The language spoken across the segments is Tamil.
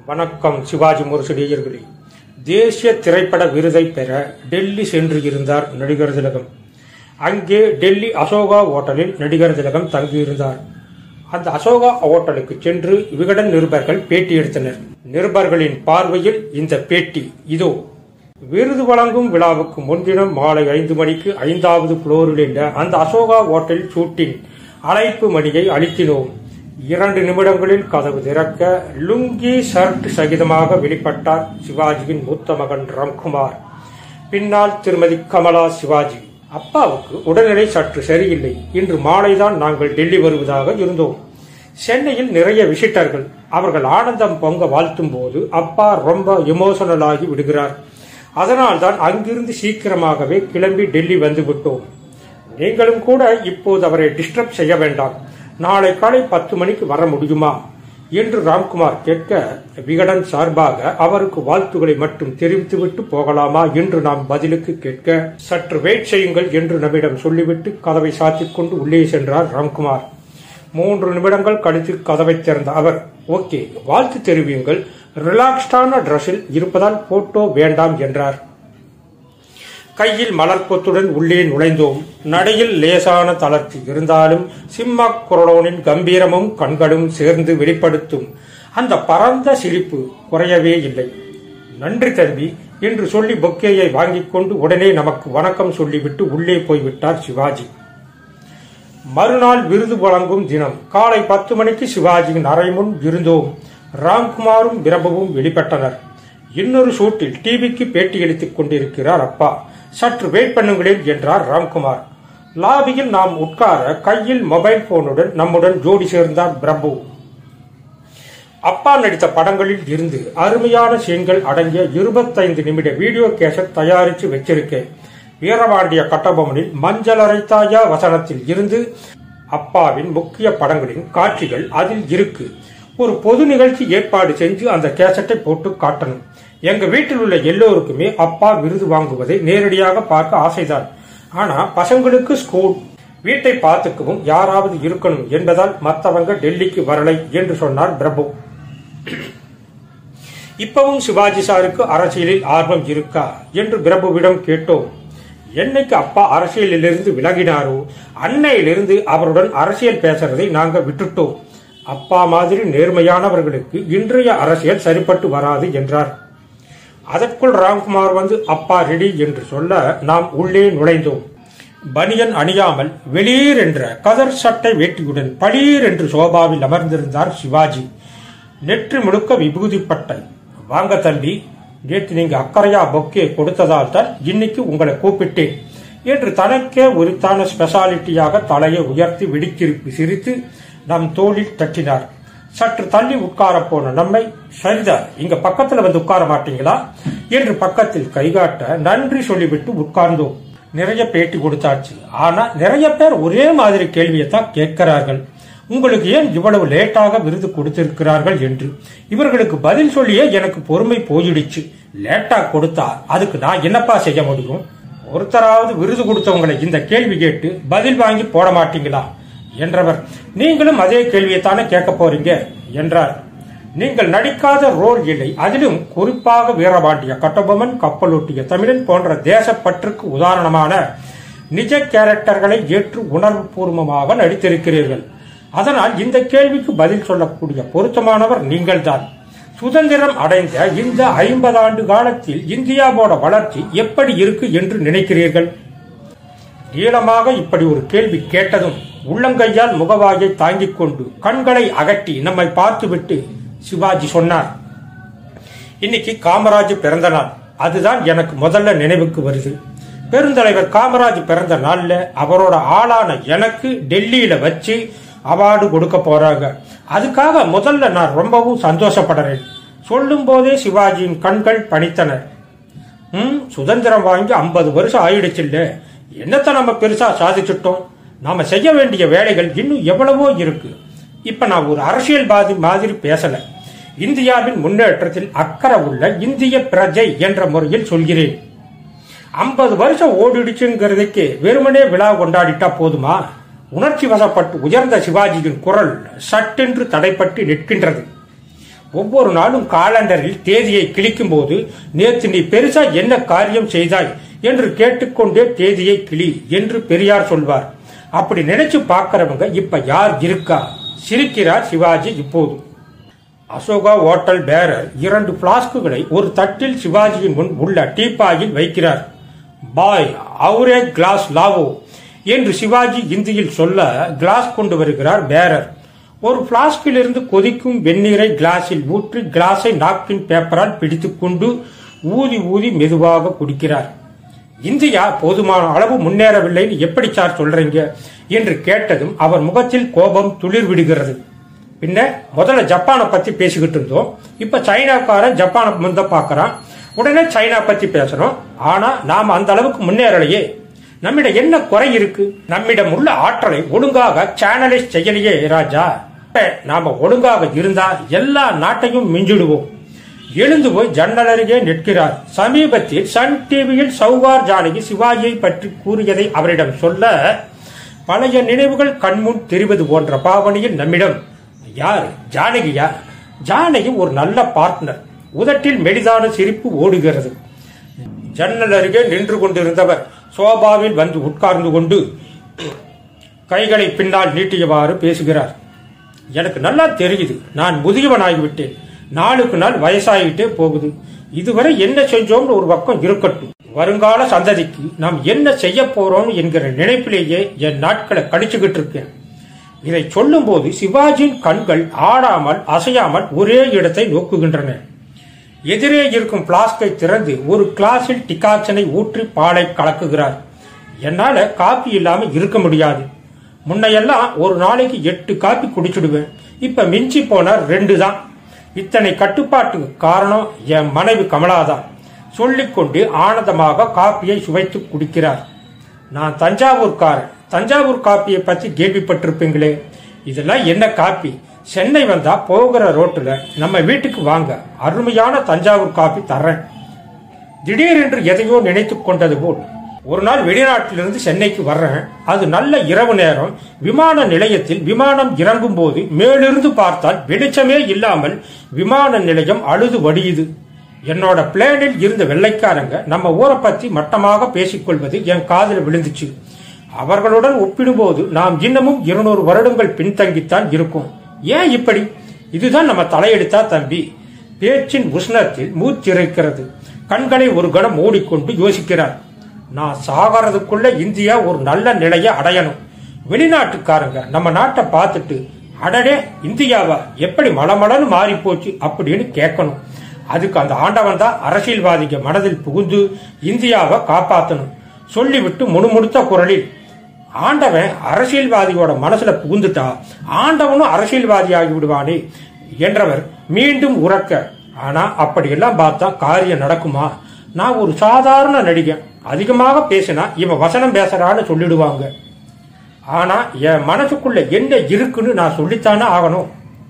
வணக்கம் சிவாஜி முரசடியர்களே தேசிய திரைப்பட விருதை பெற டெல்லி சென்று இருந்தார் நடிகர் திலகம் அங்கே டெல்லி அசோகா ஓட்டலில் நடிகர் திலகம் தங்கியிருந்தார் அந்த அசோகா ஓட்டலுக்கு சென்று விகடன் நிருபர்கள் பேட்டி எடுத்தனர் நிருபர்களின் பார்வையில் இந்த பேட்டி இதோ விருது வழங்கும் விழாவுக்கு முன்தினம் மாலை ஐந்து மணிக்கு ஐந்தாவது புளோரில் உள்ள அந்த அசோகா ஓட்டல் ஷூட்டிங் அழைப்பு மணியை அளித்தினோம் இரண்டு நிமிடங்களில் கதவு திறக்க லுங்கி ஷர்ட் சகிதமாக வெளிப்பட்டார் சிவாஜியின் மூத்த மகன் ராம்குமார் பின்னால் திருமதி கமலா சிவாஜி அப்பாவுக்கு உடல்நிலை சற்று சரியில்லை இன்று மாலைதான் நாங்கள் டெல்லி வருவதாக இருந்தோம் சென்னையில் நிறைய விசிட்டர்கள் அவர்கள் ஆனந்தம் பொங்க வாழ்த்தும் போது அப்பா ரொம்ப எமோஷனல் ஆகி விடுகிறார் அதனால்தான் அங்கிருந்து சீக்கிரமாகவே கிளம்பி டெல்லி வந்து விட்டோம் நீங்களும் கூட இப்போது அவரை டிஸ்டர்ப் செய்ய வேண்டாம் நாளை காலை பத்து மணிக்கு வர முடியுமா என்று ராம்குமார் கேட்க விகடன் சார்பாக அவருக்கு வாழ்த்துக்களை மட்டும் தெரிவித்துவிட்டு போகலாமா என்று நாம் பதிலுக்கு கேட்க சற்று வெயிட் செய்யுங்கள் என்று நம்மிடம் சொல்லிவிட்டு கதவை சாத்திக் கொண்டு உள்ளே சென்றார் ராம்குமார் மூன்று நிமிடங்கள் கழித்து கதவை திறந்த அவர் ஓகே வாழ்த்து தெரிவியுங்கள் ரிலாக்ஸ்டான டிரஸில் இருப்பதால் போட்டோ வேண்டாம் என்றார் கையில் மலர் கொத்துடன் உள்ளே நுழைந்தோம் நடையில் லேசான தளர்ச்சி இருந்தாலும் சிம்ம குரலோனின் கம்பீரமும் கண்களும் சேர்ந்து வெளிப்படுத்தும் அந்த பரந்த சிரிப்பு குறையவே இல்லை நன்றி தம்பி என்று சொல்லி பொக்கேயை வாங்கிக் கொண்டு உடனே நமக்கு வணக்கம் சொல்லிவிட்டு உள்ளே போய்விட்டார் சிவாஜி மறுநாள் விருது வழங்கும் தினம் காலை பத்து மணிக்கு சிவாஜியின் அறை முன் இருந்தோம் ராம்குமாரும் பிரபுவும் வெளிப்பட்டனர் இன்னொரு ஷூட்டில் டிவிக்கு பேட்டியளித்துக் கொண்டிருக்கிறார் அப்பா சற்று வெயிட் பண்ணுங்களேன் என்றார் ராம்குமார் லாபியில் நாம் உட்கார கையில் மொபைல் போனுடன் நம்முடன் ஜோடி சேர்ந்தார் பிரபு அப்பா நடித்த படங்களில் இருந்து அருமையான சீன்கள் அடங்கிய இருபத்தைந்து நிமிட வீடியோ கேசட் தயாரித்து வச்சிருக்கேன் வீரபாண்டிய கட்டபொம்மனில் மஞ்சள் அரைத்தாயா வசனத்தில் இருந்து அப்பாவின் முக்கிய படங்களின் காட்சிகள் அதில் இருக்கு ஒரு பொது நிகழ்ச்சி ஏற்பாடு செஞ்சு அந்த கேசட்டை போட்டு காட்டணும் எங்க வீட்டில் உள்ள எல்லோருக்குமே அப்பா விருது வாங்குவதை நேரடியாக பார்க்க ஆசைதான் ஆனா பசங்களுக்கு ஸ்கூல் வீட்டை பார்த்துக்கவும் யாராவது இருக்கணும் என்பதால் மற்றவங்க டெல்லிக்கு வரலை என்று சொன்னார் பிரபு இப்பவும் சிவாஜி சாருக்கு அரசியலில் ஆர்வம் இருக்கா என்று பிரபுவிடம் கேட்டோம் என்னைக்கு அப்பா அரசியலிலிருந்து விலகினாரோ அன்னையிலிருந்து அவருடன் அரசியல் பேசுறதை நாங்க விட்டுட்டோம் அப்பா மாதிரி நேர்மையானவர்களுக்கு இன்றைய அரசியல் சரிப்பட்டு வராது என்றார் அதற்குள் ராம்குமார் வந்து அப்பா ரெடி என்று சொல்ல நாம் உள்ளே நுழைந்தோம் பனியன் அணியாமல் வெளியீர் என்ற கதர் சட்டை வேட்டியுடன் பளீர் என்று சோபாவில் அமர்ந்திருந்தார் சிவாஜி நெற்றி முழுக்க விபூதி பட்டை வாங்க தம்பி நேற்று நீங்க அக்கறையா பொக்கே கொடுத்ததால் தான் இன்னைக்கு உங்களை கூப்பிட்டேன் என்று தனக்கே உரித்தான ஸ்பெஷாலிட்டியாக தலையை உயர்த்தி வெடிக்கிருப்பி சிரித்து நம் தோளில் தட்டினார் சற்று தள்ளி உட்கார போன நம்மை சரிதான் இங்க பக்கத்துல வந்து உட்கார மாட்டீங்களா என்று பக்கத்தில் கைகாட்ட நன்றி சொல்லிவிட்டு உட்கார்ந்தோம் நிறைய பேட்டி கொடுத்தாச்சு ஆனா நிறைய பேர் ஒரே மாதிரி கேள்வியை தான் கேட்கிறார்கள் உங்களுக்கு ஏன் இவ்வளவு லேட்டாக விருது கொடுத்திருக்கிறார்கள் என்று இவர்களுக்கு பதில் சொல்லியே எனக்கு பொறுமை போயிடுச்சு லேட்டா கொடுத்தா அதுக்கு நான் என்னப்பா செய்ய முடியும் ஒருத்தராவது விருது கொடுத்தவங்களை இந்த கேள்வி கேட்டு பதில் வாங்கி போட மாட்டீங்களா என்றவர் நீங்களும் அதே கேள்வியைத்தானே கேட்க போறீங்க என்றார் நீங்கள் நடிக்காத ரோல் இல்லை அதிலும் குறிப்பாக வீரபாண்டிய கட்டபொம்மன் கப்பலோட்டிய தமிழன் போன்ற தேசப்பற்றுக்கு உதாரணமான நிஜ கேரக்டர்களை ஏற்று உணர்வு பூர்வமாக நடித்திருக்கிறீர்கள் அதனால் இந்த கேள்விக்கு பதில் சொல்லக்கூடிய பொருத்தமானவர் நீங்கள்தான் சுதந்திரம் அடைந்த இந்த ஐம்பது ஆண்டு காலத்தில் இந்தியாவோட வளர்ச்சி எப்படி இருக்கு என்று நினைக்கிறீர்கள் நீளமாக இப்படி ஒரு கேள்வி கேட்டதும் உள்ளங்கையால் முகவாயை தாங்கிக் கொண்டு கண்களை அகற்றி நம்மை பார்த்துவிட்டு சிவாஜி சொன்னார் இன்னைக்கு காமராஜ் பிறந்த நாள் அதுதான் எனக்கு முதல்ல நினைவுக்கு வருது பெருந்தலைவர் காமராஜ் பிறந்த நாள்ல அவரோட ஆளான எனக்கு டெல்லியில வச்சு அவார்டு கொடுக்க போறாங்க அதுக்காக முதல்ல நான் ரொம்பவும் சந்தோஷப்படுறேன் சொல்லும் போதே சிவாஜியின் கண்கள் பணித்தன ம் சுதந்திரம் வாங்கி ஐம்பது வருஷம் ஆயிடுச்சுல்ல என்னத்தை நம்ம பெருசா சாதிச்சுட்டோம் நாம செய்ய வேண்டிய வேலைகள் இன்னும் எவ்வளவோ இருக்கு இப்ப நான் ஒரு அரசியல்வாதி மாதிரி பேசல இந்தியாவின் முன்னேற்றத்தில் அக்கறை உள்ள இந்திய பிரஜை என்ற முறையில் சொல்கிறேன் ஐம்பது வருஷம் ஓடிடுச்சுங்கிறதுக்கு வெறுமனே விழா கொண்டாடிட்டா போதுமா உணர்ச்சி வசப்பட்டு உயர்ந்த சிவாஜியின் குரல் சட்டென்று தடைப்பட்டு நிற்கின்றது ஒவ்வொரு நாளும் காலண்டரில் தேதியை கிழிக்கும் போது நேத்து நீ பெருசா என்ன காரியம் செய்தாய் என்று கேட்டுக்கொண்டே தேதியை கிளி என்று பெரியார் சொல்வார் அப்படி நினைச்சு பார்க்கறவங்க இப்ப யார் இருக்கா சிரிக்கிறார் சிவாஜி இப்போது அசோகா ஓட்டல் பேரர் இரண்டு பிளாஸ்குகளை ஒரு தட்டில் சிவாஜியின் முன் உள்ள டீப்பாயில் வைக்கிறார் பாய் அவுரே கிளாஸ் லாவோ என்று சிவாஜி இந்தியில் சொல்ல கிளாஸ் கொண்டு வருகிறார் பேரர் ஒரு பிளாஸ்கில் இருந்து கொதிக்கும் வெந்நீரை கிளாஸில் ஊற்றி கிளாஸை நாப்கின் பேப்பரால் பிடித்துக்கொண்டு ஊதி ஊதி மெதுவாக குடிக்கிறார் இந்தியா போதுமான அளவு முன்னேறவில்லைன்னு எப்படி சார் சொல்றீங்க என்று கேட்டதும் அவர் முகத்தில் கோபம் துளிர் விடுகிறது பின்ன முதல்ல ஜப்பானை பத்தி பேசிக்கிட்டு இருந்தோம் இப்ப சைனாக்காரன் ஜப்பானை முந்த பாக்குறான் உடனே சைனா பத்தி பேசுறோம் ஆனா நாம அந்த அளவுக்கு முன்னேறலையே நம்மிடம் என்ன குறை இருக்கு நம்மிடம் உள்ள ஆற்றலை ஒழுங்காக சேனலைஸ் செய்யலையே ராஜா நாம ஒழுங்காக இருந்தா எல்லா நாட்டையும் மிஞ்சிடுவோம் எழுந்து போய் ஜன்னல் அருகே நிற்கிறார் சமீபத்தில் சன் டிவியில் சௌகார் ஜானகி சிவாஜியை பற்றி கூறியதை அவரிடம் சொல்ல பழைய நினைவுகள் கண்முன் தெரிவது போன்ற பாவனையில் நம்மிடம் யார் ஜானகியா ஜானகி ஒரு நல்ல பார்ட்னர் உதட்டில் மெலிதான சிரிப்பு ஓடுகிறது ஜன்னல் அருகே நின்று கொண்டிருந்தவர் சோபாவில் வந்து உட்கார்ந்து கொண்டு கைகளை பின்னால் நீட்டியவாறு பேசுகிறார் எனக்கு நல்லா தெரியுது நான் முதியவனாகிவிட்டேன் நாளுக்கு நாள் வயசாகிட்டே போகுது இதுவரை என்ன செஞ்சோம்னு ஒரு பக்கம் இருக்கட்டும் வருங்கால சந்ததிக்கு நாம் என்ன செய்ய போறோம் என்கிற நினைப்பிலேயே என் நாட்களை கழிச்சுக்கிட்டு இருக்கேன் இதை சொல்லும் போது சிவாஜியின் கண்கள் ஆடாமல் அசையாமல் ஒரே இடத்தை நோக்குகின்றன எதிரே இருக்கும் பிளாஸ்கை திறந்து ஒரு கிளாஸில் டிகாக்சனை ஊற்றி பாலை கலக்குகிறார் என்னால காப்பி இல்லாம இருக்க முடியாது முன்னையெல்லாம் ஒரு நாளைக்கு எட்டு காப்பி குடிச்சிடுவேன் இப்ப மிஞ்சி போன ரெண்டு தான் இத்தனை கட்டுப்பாட்டுக்கு காரணம் என் மனைவி கமலாதான் சொல்லிக்கொண்டு ஆனந்தமாக காப்பியை சுவைத்து குடிக்கிறார் நான் தஞ்சாவூர்காரன் தஞ்சாவூர் காப்பியை பத்தி கேள்விப்பட்டிருப்பீங்களே இதெல்லாம் என்ன காப்பி சென்னை வந்தா போகிற ரோட்டுல நம்ம வீட்டுக்கு வாங்க அருமையான தஞ்சாவூர் காப்பி தர்றேன் திடீரென்று எதையோ நினைத்துக் கொண்டது போல் ஒரு நாள் வெளிநாட்டிலிருந்து சென்னைக்கு வர்றேன் அது நல்ல இரவு நேரம் விமான நிலையத்தில் விமானம் இறங்கும் போது மேலிருந்து பார்த்தால் வெளிச்சமே இல்லாமல் விமான நிலையம் அழுது வடியுது என்னோட பிளேனில் இருந்த வெள்ளைக்காரங்க நம்ம ஊரை பத்தி மட்டமாக பேசிக்கொள்வது என் காதில் விழுந்துச்சு அவர்களுடன் ஒப்பிடும்போது நாம் இன்னமும் இருநூறு வருடங்கள் பின்தங்கித்தான் இருக்கும் ஏன் இப்படி இதுதான் நம்ம தலையெடுத்தா தம்பி பேச்சின் உஷ்ணத்தில் மூச்சிறைக்கிறது கண்களை ஒரு கணம் மூடிக்கொண்டு யோசிக்கிறார் நான் சாகிறதுக்குள்ள இந்தியா ஒரு நல்ல நிலையை அடையணும் வெளிநாட்டுக்காரங்க நம்ம நாட்டை பார்த்துட்டு அடடே இந்தியாவா எப்படி மலமலன்னு மாறி போச்சு அப்படின்னு கேட்கணும் அதுக்கு அந்த ஆண்டவன் தான் அரசியல்வாதிங்க மனதில் புகுந்து இந்தியாவை காப்பாத்தணும் சொல்லிவிட்டு முணுமுணுத்த குரலில் ஆண்டவன் அரசியல்வாதியோட மனசுல புகுந்துட்டா ஆண்டவனும் அரசியல்வாதி ஆகி விடுவானே என்றவர் மீண்டும் உறக்க ஆனா அப்படியெல்லாம் பார்த்தா காரியம் நடக்குமா நான் ஒரு சாதாரண நடிகன் அதிகமாக பேசினா இவன் வசனம் பேசுறான்னு சொல்லிடுவாங்க ஆனா என் மனசுக்குள்ள என்ன இருக்குன்னு நான் சொல்லித்தானே ஆகணும்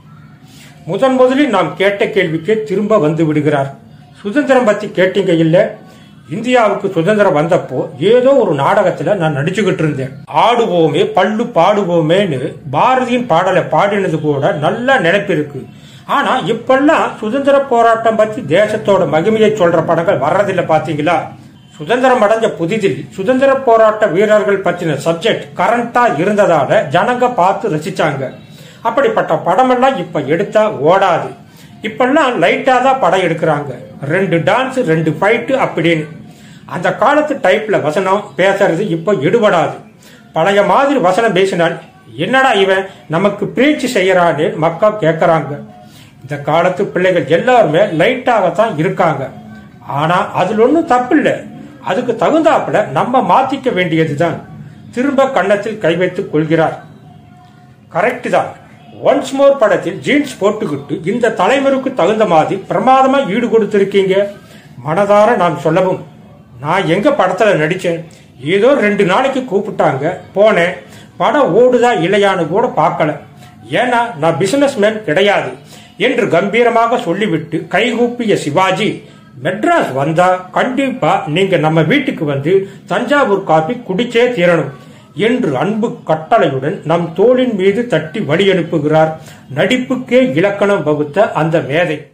முதன் முதலில் நாம் கேட்ட கேள்விக்கே திரும்ப வந்து விடுகிறார் சுதந்திரம் பத்தி கேட்டீங்க இல்ல இந்தியாவுக்கு சுதந்திரம் வந்தப்போ ஏதோ ஒரு நாடகத்துல நான் நடிச்சுக்கிட்டு இருந்தேன் ஆடுவோமே பல்லு பாடுவோமேன்னு பாரதியின் பாடலை பாடினது கூட நல்ல நினைப்பு இருக்கு ஆனா இப்பெல்லாம் சுதந்திர போராட்டம் பத்தி தேசத்தோட மகிமையை சொல்ற படங்கள் வர்றதில்ல பாத்தீங்களா சுதந்திரம் அடைஞ்ச புதிதில் சுதந்திர போராட்ட வீரர்கள் பற்றின சப்ஜெக்ட் கரண்டா இருந்ததால ஜனங்க பார்த்து ரசிச்சாங்க அப்படிப்பட்ட படமெல்லாம் இப்ப எடுத்தா ஓடாது இப்பெல்லாம் லைட்டா தான் படம் எடுக்கிறாங்க ரெண்டு டான்ஸ் ரெண்டு ஃபைட்டு அப்படின்னு அந்த காலத்து டைப்ல வசனம் பேசுறது இப்ப எடுபடாது பழைய மாதிரி வசனம் பேசினால் என்னடா இவன் நமக்கு பிரீச்சு செய்யறான்னு மக்கா கேட்கறாங்க இந்த காலத்து பிள்ளைகள் எல்லாருமே லைட்டாகத்தான் இருக்காங்க ஆனா அதுல ஒன்றும் தப்பு இல்லை அதுக்கு தகுந்தாப்புல நம்ம மாத்திக்க வேண்டியதுதான் திரும்ப கன்னத்தில் கை வைத்துக் கொள்கிறார் கரெக்ட் தான் ஒன்ஸ் மோர் படத்தில் ஜீன்ஸ் போட்டுக்கிட்டு இந்த தலைவருக்கு தகுந்த மாதிரி பிரமாதமா ஈடு கொடுத்திருக்கீங்க மனதார நான் சொல்லவும் நான் எங்க படத்துல நடிச்சேன் ஏதோ ரெண்டு நாளைக்கு கூப்பிட்டாங்க போனேன் படம் ஓடுதா இல்லையான்னு கூட பார்க்கல ஏன்னா நான் பிசினஸ் மேன் கிடையாது என்று கம்பீரமாக சொல்லிவிட்டு கைகூப்பிய சிவாஜி மெட்ராஸ் வந்தா கண்டிப்பா நீங்க நம்ம வீட்டுக்கு வந்து தஞ்சாவூர் காபி குடிச்சே தீரணும் என்று அன்பு கட்டளையுடன் நம் தோளின் மீது தட்டி வழி அனுப்புகிறார் நடிப்புக்கே இலக்கணம் வகுத்த அந்த மேதை